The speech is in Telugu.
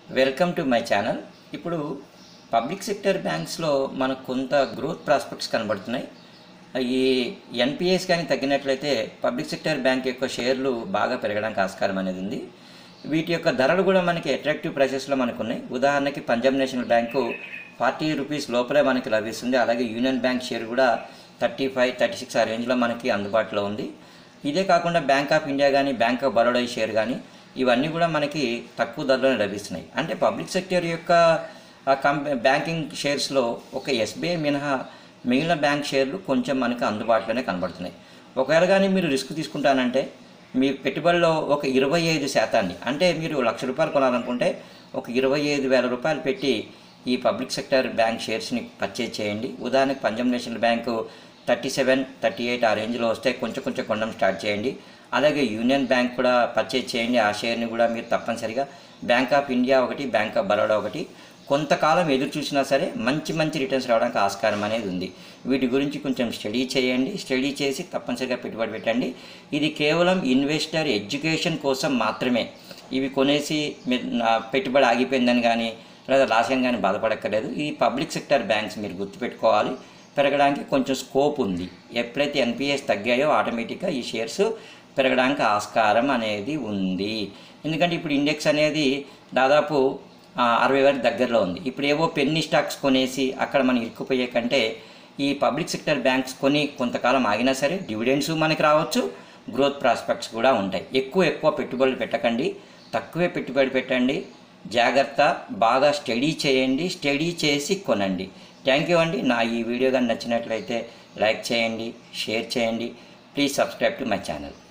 వెల్కమ్ టు మై ఛానల్ ఇప్పుడు పబ్లిక్ సెక్టర్ బ్యాంక్స్లో మనకు కొంత గ్రోత్ ప్రాస్పెక్ట్స్ కనబడుతున్నాయి ఈ ఎన్పిఎస్ కానీ తగ్గినట్లయితే పబ్లిక్ సెక్టర్ బ్యాంక్ యొక్క షేర్లు బాగా పెరగడానికి ఆస్కారం అనేది ఉంది వీటి యొక్క ధరలు కూడా మనకి అట్రాక్టివ్ ప్రైసెస్లో మనకు ఉన్నాయి ఉదాహరణకి Punjab national bank forty rupees లోపలే మనకి లభిస్తుంది అలాగే యూనియన్ బ్యాంక్ షేర్ కూడా థర్టీ ఫైవ్ థర్టీ సిక్స్ ఆ రేంజ్లో మనకి అందుబాటులో ఉంది ఇదే కాకుండా బ్యాంక్ ఆఫ్ ఇండియా కానీ బ్యాంక్ ఆఫ్ బరోడా షేర్ కానీ ఇవన్నీ కూడా మనకి తక్కువ ధరలోనే లభిస్తున్నాయి అంటే పబ్లిక్ సెక్టర్ యొక్క ఆ కం బ్యాంకింగ్ షేర్స్లో ఒక ఎస్బీఐ మినహా మిగిలిన బ్యాంక్ షేర్లు కొంచెం మనకి అందుబాటులోనే కనబడుతున్నాయి ఒకవేళ కానీ మీరు రిస్క్ తీసుకుంటానంటే మీ పెట్టుబడిలో ఒక ఇరవై ఐదు శాతాన్ని అంటే మీరు లక్ష రూపాయలు కొనాలనుకుంటే ఒక ఇరవై ఐదు వేల రూపాయలు పెట్టి ఈ పబ్లిక్ సెక్టర్ బ్యాంక్ షేర్స్ని పర్చేజ్ చేయండి ఉదాహరణకు Punjab national bank thirty seven thirty eight ఆ రేంజ్లో వస్తే కొంచెం కొంచెం కొనడం స్టార్ట్ చేయండి అలాగే యూనియన్ బ్యాంక్ కూడా పర్చేజ్ చేయండి ఆ షేర్ని కూడా మీరు తప్పనిసరిగా బ్యాంక్ ఆఫ్ ఇండియా ఒకటి బ్యాంక్ ఆఫ్ బరోడా ఒకటి కొంతకాలం ఎదురు చూసినా సరే మంచి మంచి రిటర్న్స్ రావడానికి ఆస్కారం అనేది ఉంది వీటి గురించి కొంచెం స్టడీ చేయండి స్టడీ చేసి తప్పనిసరిగా పెట్టుబడి పెట్టండి ఇది కేవలం ఇన్వెస్టర్ ఎడ్యుకేషన్ కోసం మాత్రమే ఇవి కొనేసి మీరు నా పెట్టుబడి ఆగిపోయిందని కానీ లేదా లాసం కానీ బాధపడక్కర్లేదు ఈ పబ్లిక్ సెక్టర్ బ్యాంక్స్ మీరు గుర్తుపెట్టుకోవాలి పెరగడానికి కొంచెం స్కోప్ ఉంది ఎప్పుడైతే ఎన్పిఎస్ తగ్గాయో ఆటోమేటిక్గా ఈ షేర్స్ పెరగడానికి ఆస్కారం అనేది ఉంది ఎందుకంటే ఇప్పుడు ఇండెక్స్ అనేది దాదాపు ఆ, అరవై వరకు దగ్గరలో ఉంది ఇప్పుడు ఏవో పెన్ని స్టాక్స్ కొనేసి అక్కడ మనం ఇరుక్కుపోయే కంటే ఈ పబ్లిక్ సెక్టర్ బ్యాంక్స్ కొని కొంతకాలం ఆగినా సరే డివిడెండ్స్ మనకి రావచ్చు గ్రోత్ ప్రాస్పెక్ట్స్ కూడా ఉంటాయి ఎక్కువ ఎక్కువ పెట్టుబడులు పెట్టకండి తక్కువే పెట్టుబడి పెట్టండి జాగ్రత్త బాగా స్టడీ చేయండి స్టడీ చేసి కొనండి థ్యాంక్ యూ అండి నా ఈ వీడియో కానీ నచ్చినట్లయితే లైక్ చేయండి షేర్ చేయండి please subscribe to my channel